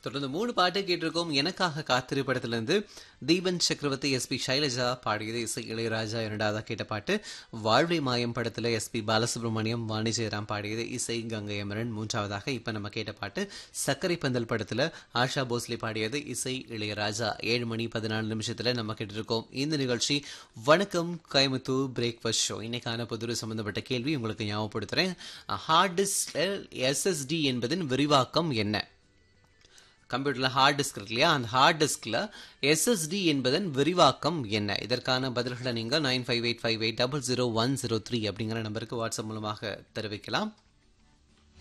தொடர்ந்து மூணு பாட்டு கேட்டிருக்கோம் எனக்காக காத்திரு படத்திலிருந்து தீபன் சக்கரவர்த்தி எஸ்பி சைலஜா பாடியது இசை இளையராஜா இரண்டாவதா கேட்ட பாட்டு வாழ்வை மாயம் படத்துல எஸ்பி பாலசுப்ரமணியம் வாணி ஜெயராம் பாடியது இசை கங்கை அமரன் மூன்றாவதாக இப்ப நம்ம கேட்ட பாட்டு சர்க்கரை பந்தல் படத்துல ஆஷா போஸ்லே பாடியது இசை இளையராஜா ஏழு மணி பதினாலு நிமிஷத்துல நம்ம கேட்டிருக்கோம் இந்த நிகழ்ச்சி வணக்கம் கோயம்புத்தூர் பிரேக்ஃபாஸ்ட் ஷோ இன்னைக்கான பொது சம்பந்தப்பட்ட கேள்வி உங்களுக்கு ஞாபகப்படுத்துறேன் ஹார்ட் டிஸ்க்ல எஸ்எஸ்டி என்பதன் விரிவாக்கம் என்ன கம்ப்யூட்டர்ல ஹார்ட் டிஸ்க் இருக்கு இல்லையா அந்த ஹார்ட் டிஸ்க்ல எஸ்எஸ்டி என்பதன் விரிவாக்கம் என்ன இதற்கான பதில்களை நீங்க nine five eight five eight double zero one zero three அப்படிங்கிற நம்பருக்கு வாட்ஸ்அப் மூலமாக தெரிவிக்கலாம்